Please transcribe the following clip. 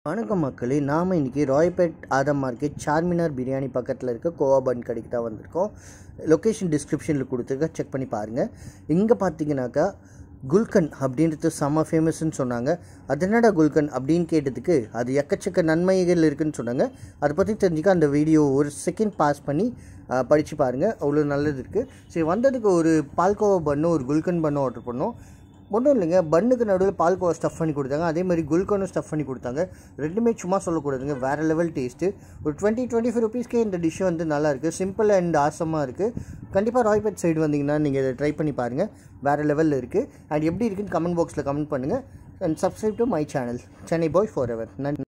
வணக்கம் மக்களே நாம் இன்றைக்கி ராயப்பேட் ஆதம் மார்க்கெட் சார்மினார் பிரியாணி பக்கத்தில் இருக்க கோவா பன் கடைக்கு தான் வந்திருக்கோம் லொக்கேஷன் டிஸ்கிரிப்ஷனில் கொடுத்துருக்க செக் பண்ணி பாருங்கள் இங்கே பார்த்தீங்கன்னாக்கா குல்கன் அப்படின்றது செம்ம ஃபேமஸ்ன்னு சொன்னாங்க அது என்னடா குல்கன் அப்படின்னு கேட்டதுக்கு அது எக்கச்சக்க நன்மைகள் இருக்குன்னு சொன்னாங்க அதை பற்றி தெரிஞ்சுக்க அந்த வீடியோ ஒரு செகண்ட் பாஸ் பண்ணி படித்து பாருங்கள் அவ்வளோ நல்லது இருக்குது சரி வந்ததுக்கு ஒரு பால்கோவா பண்ணு ஒரு குல்கன் பண்ணு ஆர்டர் பண்ணோம் ஒன்றும் இல்லைங்க பன்னுக்கு நடுவில் பால்கோவா ஸ்டஃப் பண்ணி கொடுத்தாங்க அதே மாதிரி குல்கனும் ஸ்டஃப் பண்ணி கொடுத்தாங்க ரெண்டுமே சும்மா சொல்லக்கூடாதுங்க வேறு லெவல் டேஸ்ட்டு ஒரு டுவெண்ட்டி டுவெண்ட்டி ஃபைவ் ருபீஸ்க்கே இந்த டிஷ் வந்து நல்லா இருக்குது சிம்பிள் அண்ட் ஆசமாக இருக்குது கண்டிப்பாக ராய்பேட் சைடு வந்தீங்கன்னா நீங்கள் இதை ட்ரை பண்ணி பாருங்கள் வேறு லெவலில் இருக்குது அண்ட் எப்படி இருக்குன்னு கமெண்ட் பாக்ஸில் கமெண்ட் பண்ணுங்கள் and subscribe to my channel Chennai bye forever நன்றி